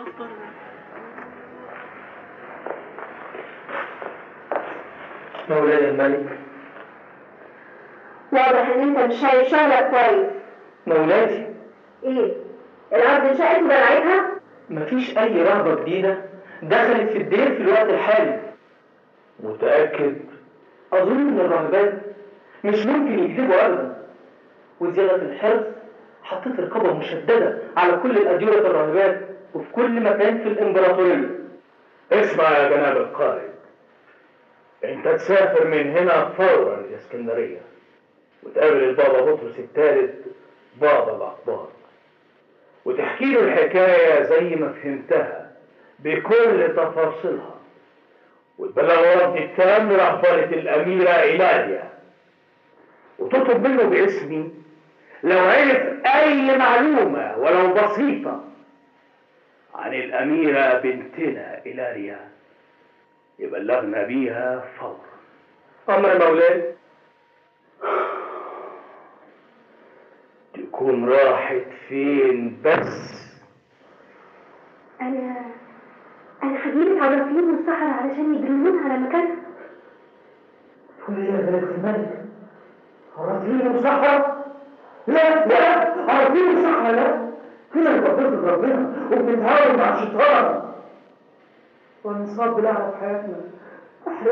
مولاي الملك واضح ان انت مش شايف شغلك كويس مولاتي ايه الارض انشقت وبلعتها مفيش أي رهبة جديدة دخلت في الدير في الوقت الحالي متأكد أظن إن الراهبات مش ممكن يكذبوا أبدا وزيادة الحرص حطيت رقابة مشددة على كل الأديرة الراهبات وفي كل مكان في الإمبراطورية اسمع يا جناب القائد انت تسافر من هنا فورا الاسكندرية وتقابل البابا بطرس الثالث بابا الأقباط وتحكي له الحكاية زي ما فهمتها بكل تفاصيلها وتبلغ رد التام لرهبنة الأميرة إيلاليا وتطلب منه باسمي لو عرف أي معلومة ولو بسيطة عن الأميرة بنتنا إيلاليا يبلغنا بيها فورا أمر مولاي تكون راحت فين بس انا انا هجيب عرافين من الصحراء علشان يدلونا على مكانها تقول يا بلد الملك عرفين مصحرة لا لا عرفين مصحرة لا كده يبقى بيرضي ربنا وبنتهاون مع الشيطان ونصاب بالله في حياتنا